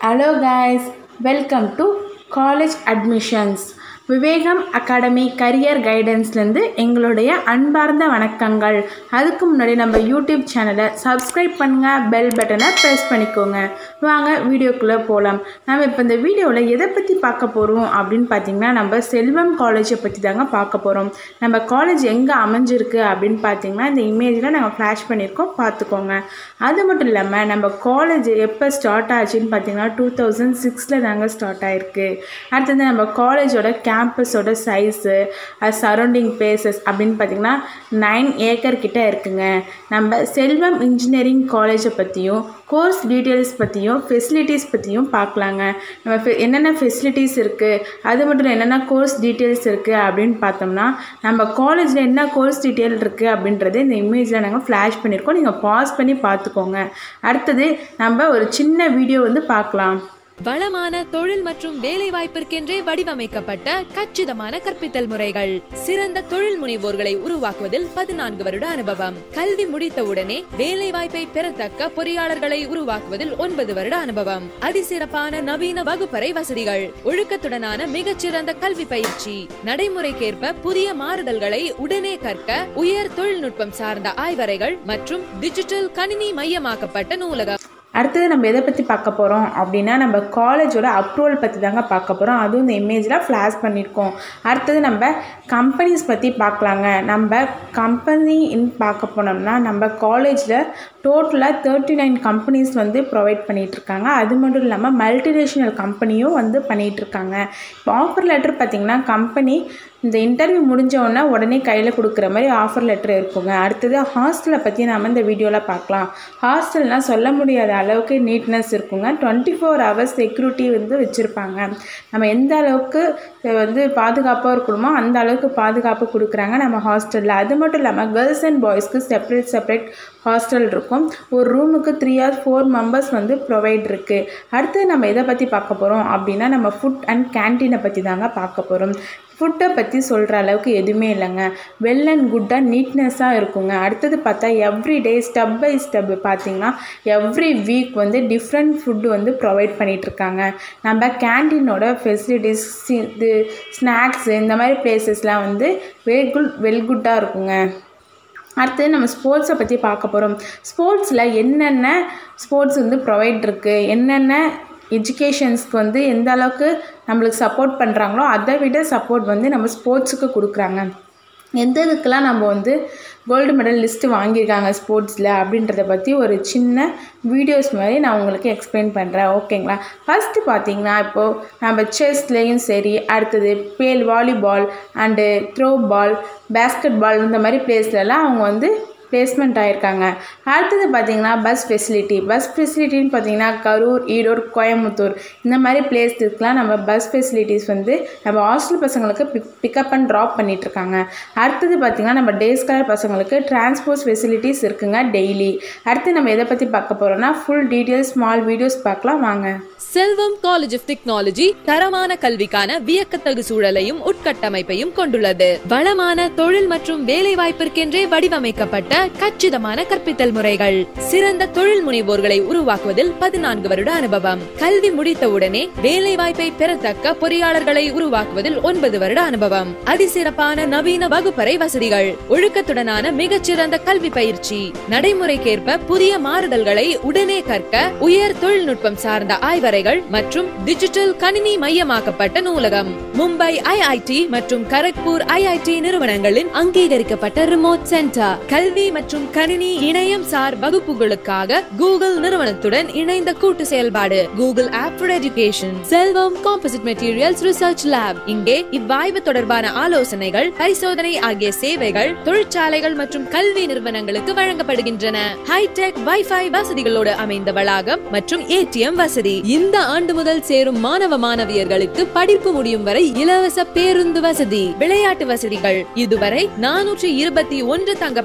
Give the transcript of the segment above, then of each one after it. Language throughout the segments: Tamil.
hello guys welcome to college admissions Vivekam academy career கைடன்ஸ்லேருந்து எங்களுடைய அன்பார்ந்த வணக்கங்கள் அதுக்கு முன்னாடி நம்ம யூடியூப் சேனலை சப்ஸ்கிரைப் பண்ணுங்கள் பெல் பட்டனை ப்ரெஸ் பண்ணிக்கோங்க வாங்க வீடியோக்குள்ளே போகலாம் நம்ம இப்போ இந்த வீடியோவில் எதை பற்றி பார்க்க போகிறோம் அப்படின்னு பார்த்தீங்கன்னா நம்ம செல்வம் காலேஜை பற்றி தாங்க பார்க்க போகிறோம் நம்ம காலேஜ் எங்கே அமைஞ்சிருக்கு அப்படின்னு பார்த்தீங்கன்னா இந்த இமேஜில் நாங்கள் ஃப்ளாஷ் பண்ணியிருக்கோம் பார்த்துக்கோங்க அது மட்டும் இல்லாமல் நம்ம காலேஜ் எப்போ ஸ்டார்ட் ஆச்சுன்னு பார்த்தீங்கன்னா டூ தௌசண்ட் சிக்ஸில் தாங்க ஸ்டார்ட் ஆயிருக்கு அடுத்தது நம்ம காலேஜோட கேம்பஸோட சைஸு சரௌண்டிங் பிளேசஸ் அப்படின்னு பார்த்தீங்கன்னா நைன் ஏக்கர் கிட்ட இருக்குங்க நம்ம செல்வம் இன்ஜினியரிங் காலேஜை பற்றியும் கோர்ஸ் டீட்டெயில்ஸ் பற்றியும் ஃபெசிலிட்டிஸ் பற்றியும் பார்க்கலாங்க நம்ம ஃபெ- என்னென்ன ஃபெசிலிட்டிஸ் இருக்குது அது மட்டும் இல்லை என்னென்ன கோர்ஸ் டீட்டெயில்ஸ் இருக்குது அப்படின்னு பார்த்தோம்னா நம்ம காலேஜில் என்ன கோர்ஸ் டீட்டெயில் இருக்குது அப்படின்றது இந்த இமேஜில் நாங்கள் ஃப்ளாஷ் பண்ணியிருக்கோம் நீங்கள் பாஸ் பண்ணி பார்த்துக்கோங்க அடுத்தது நம்ம ஒரு சின்ன வீடியோ வந்து பார்க்கலாம் வளமான தொழில் மற்றும் வேலை வாய்ப்பிற்கென்றே வடிவமைக்கப்பட்ட கச்சிதமான கற்பித்தல் முறைகள் சிறந்த தொழில் முனைவோர்களை உருவாக்குவதில் பதினான்கு வருட அனுபவம் கல்வி முடித்தவுடனே வேலை வாய்ப்பை பெறத்தக்க பொறியாளர்களை உருவாக்குவதில் ஒன்பது வருட அனுபவம் அதிசிறப்பான நவீன வகுப்பறை வசதிகள் ஒழுக்கத்துடனான மிகச்சிறந்த கல்வி பயிற்சி நடைமுறைக்கேற்ப புதிய மாறுதல்களை உடனே கற்க உயர் தொழில்நுட்பம் சார்ந்த ஆய்வறைகள் மற்றும் டிஜிட்டல் கணினி மையமாக்கப்பட்ட நூலகம் அடுத்தது நம்ம எதை பற்றி பார்க்க போகிறோம் அப்படின்னா நம்ம காலேஜோட அப்ரூவல் பற்றி தாங்க பார்க்க போகிறோம் அதுவும் இந்த இமேஜில் ஃப்ளாஷ் பண்ணியிருக்கோம் அடுத்தது நம்ம கம்பெனிஸ் பற்றி பார்க்கலாங்க நம்ம கம்பெனின்னு பார்க்க போனோம்னா நம்ம காலேஜில் டோட்டலாக தேர்ட்டி நைன் கம்பெனிஸ் வந்து ப்ரொவைட் பண்ணிகிட்ருக்காங்க அது மட்டும் இல்லாமல் மல்டிநேஷ்னல் கம்பெனியும் வந்து பண்ணிகிட்ருக்காங்க இப்போ ஆஃபர் லெட்டர் பார்த்திங்கன்னா கம்பெனி இந்த இன்டர்வியூ முடிஞ்ச உடனே உடனே கையில் கொடுக்குற மாதிரி ஆஃபர் லெட்டர் இருக்குங்க அடுத்தது ஹாஸ்டலை பற்றி நம்ம இந்த வீடியோவில் பார்க்கலாம் ஹாஸ்டல்னால் சொல்ல முடியாத அளவுக்கு நீட்னஸ் இருக்குங்க டுவெண்ட்டி ஃபோர் ஹவர்ஸ் செக்யூரிட்டி வந்து வச்சுருப்பாங்க நம்ம எந்த அளவுக்கு வந்து பாதுகாப்பாக இருக்கணுமோ அந்த அளவுக்கு பாதுகாப்பு கொடுக்குறாங்க நம்ம ஹாஸ்டலில் அது மட்டும் இல்லாமல் கேர்ள்ஸ் அண்ட் பாய்ஸ்க்கு செப்பரேட் செப்பரேட் ஹாஸ்டல் இருக்கும் ஒரு ரூமுக்கு த்ரீ ஆர் ஃபோர் மெம்பர்ஸ் வந்து ப்ரொவைட் இருக்குது அடுத்து நம்ம எதை பற்றி பார்க்க போகிறோம் அப்படின்னா நம்ம ஃபுட் அண்ட் கேன்டீனை பற்றி தாங்க பார்க்க போகிறோம் ஃபுட்டை பற்றி சொல்கிற அளவுக்கு எதுவுமே இல்லைங்க வெல் அண்ட் குட்டாக நீட்னஸாக இருக்குங்க அடுத்தது பார்த்தா every day step by step பார்த்தீங்கன்னா எவ்ரி வீக் வந்து டிஃப்ரெண்ட் ஃபுட்டு வந்து ப்ரொவைட் பண்ணிகிட்ருக்காங்க நம்ம கேன்டீனோட ஃபெசிலிட்டிஸ் இது ஸ்நாக்ஸு இந்த மாதிரி பிளேசஸ்லாம் வந்து வெல் குட் வெல் குட்டாக இருக்குங்க அடுத்தது நம்ம ஸ்போர்ட்ஸை பற்றி பார்க்க போகிறோம் ஸ்போர்ட்ஸில் என்னென்ன ஸ்போர்ட்ஸ் வந்து ப்ரொவைட் இருக்குது என்னென்ன எஜுகேஷன்ஸ்க்கு வந்து எந்த அளவுக்கு நம்மளுக்கு சப்போர்ட் பண்ணுறாங்களோ அதை விட சப்போர்ட் வந்து நம்ம ஸ்போர்ட்ஸுக்கு கொடுக்குறாங்க எந்த இதுக்கெல்லாம் நம்ம வந்து கோல்டு மெடல் லிஸ்ட்டு வாங்கியிருக்காங்க ஸ்போர்ட்ஸில் அப்படின்றத பற்றி ஒரு சின்ன வீடியோஸ் மாதிரி நான் உங்களுக்கு எக்ஸ்பிளைன் பண்ணுறேன் ஓகேங்களா ஃபஸ்ட்டு பார்த்தீங்கன்னா இப்போது நம்ம செஸ்லேயும் சரி அடுத்தது பேல் volleyball and throw ball basketball இந்த மாதிரி பிளேஸ்லலாம் அவங்க வந்து பிளேஸ்மெண்ட் ஆயிருக்காங்க அடுத்தது பார்த்தீங்கன்னா பஸ் ஃபெசிலிட்டி பஸ் ஃபெசிலிட்டின்னு பார்த்தீங்கன்னா கரூர் ஈரோடு கோயம்புத்தூர் இந்த மாதிரி பிளேஸ்க்குலாம் நம்ம பஸ் ஃபெசிலிட்டிஸ் வந்து நம்ம ஹாஸ்டல் பசங்களுக்கு பிக் பிக்கப் அண்ட் ட்ராப் பண்ணிகிட்ருக்காங்க அடுத்தது பார்த்தீங்கன்னா நம்ம டே ஸ்காலர் பசங்களுக்கு டிரான்ஸ்போர்ட் ஃபெசிலிட்டிஸ் இருக்குங்க டெய்லி அடுத்து நம்ம எதை பற்றி பார்க்க போகிறோம்னா ஃபுல் டீட்டெயில்ஸ் ஸ்மால் வீடியோஸ் பார்க்கலாம் வாங்க செல்வம் காலேஜ் ஆஃப் டெக்னாலஜி தரமான கல்விக்கான வியக்கத்தகு சூழலையும் உட்கட்டமைப்பையும் கொண்டுள்ளது வளமான தொழில் மற்றும் வேலை வாய்ப்பிற்கென்றே வடிவமைக்கப்பட்ட கச்சிதமான கற்பித்தல் முறைகள் சிறந்த தொழில் முனைவோர்களை உருவாக்குவதில் பதினான்கு வருட அனுபவம் கல்வி முடித்தவுடனே வேலை வாய்ப்பை பெறத்தக்க பொறியாளர்களை உருவாக்குவதில் ஒன்பது வருட அனுபவம் அதிசிறப்பான நவீன வகுப்பறை வசதிகள் ஒழுக்கத்துடனான மிகச்சிறந்த கல்வி பயிற்சி நடைமுறைக்கேற்ப புதிய மாறுதல்களை உடனே கற்க உயர் தொழில்நுட்பம் சார்ந்த ஆய்வறைகள் மற்றும் டிஜிட்டல் கணினி மையமாக்கப்பட்ட நூலகம் மும்பை ஐஐடி மற்றும் கரக்பூர் ஐஐடி நிறுவனங்களின் அங்கீகரிக்கப்பட்ட ரிமோட் சென்டர் கல்வி மற்றும் கணினி இணையம் சார் வகுப்புகளுக்காக கூகுள் நிறுவனத்துடன் இணைந்த கூட்டு செயல்பாடு Google app for education Selvam composite materials research lab இங்கே இவ்வாய்வு தொடர்பான ஆலோசனைகள் பரிசோதனை ஆகிய சேவைகள் தொழிற்சாலைகள் மற்றும் கல்வி நிறுவனங்களுக்கு வழங்கப்படுகின்றன ஹைடெக் வைஃபை வசதிகளோடு அமைந்த வளாகம் மற்றும் ஏடிஎம் வசதி இந்த ஆண்டு முதல் சேரும் மாணவ மாணவியர்களுக்கு படிப்பு முடியும் வரை இலவச பேருந்து வசதி விளையாட்டு வசதிகள் இதுவரை நானூற்றி இருபத்தி ஒன்று தங்க பதக்கங்கள்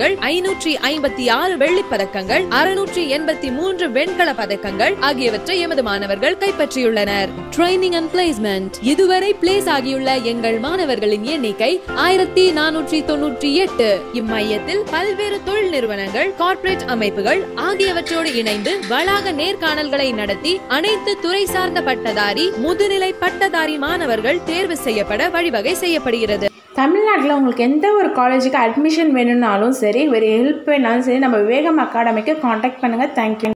பதக்கங்கள் ஐநூற்றி ஐம்பத்தி ஆறு வெள்ளிப் பதக்கங்கள் அறுநூற்றி எண்பத்தி மூன்று வெண்கல பதக்கங்கள் ஆகியவற்றை எமது மாணவர்கள் கைப்பற்றியுள்ளனர் ட்ரைனிங் அண்ட் பிளேஸ்மெண்ட் இதுவரை பிளேஸ் ஆகியுள்ள எங்கள் மாணவர்களின் எண்ணிக்கை ஆயிரத்தி நானூற்றி தொன்னூற்றி எட்டு இம்மையத்தில் பல்வேறு தொழில் நிறுவனங்கள் கார்ப்பரேட் அமைப்புகள் ஆகியவற்றோடு இணைந்து வளாக நேர்காணல்களை நடத்தி அனைத்து துறை சார்ந்த பட்டதாரி முதுநிலை பட்டதாரி மாணவர்கள் தேர்வு செய்யப்பட வழிவகை செய்யப்படுகிறது தமிழ்நாட்டில் உங்களுக்கு எந்த ஒரு காலேஜுக்கு அட்மிஷன் வேணும்னாலும் சரி ஒரு ஹெல்ப் வேணாலும் சரி நம்ம விவேகம் அகாடமிக்கு காண்டாக்ட் பண்ணுங்கள் தேங்க்யூ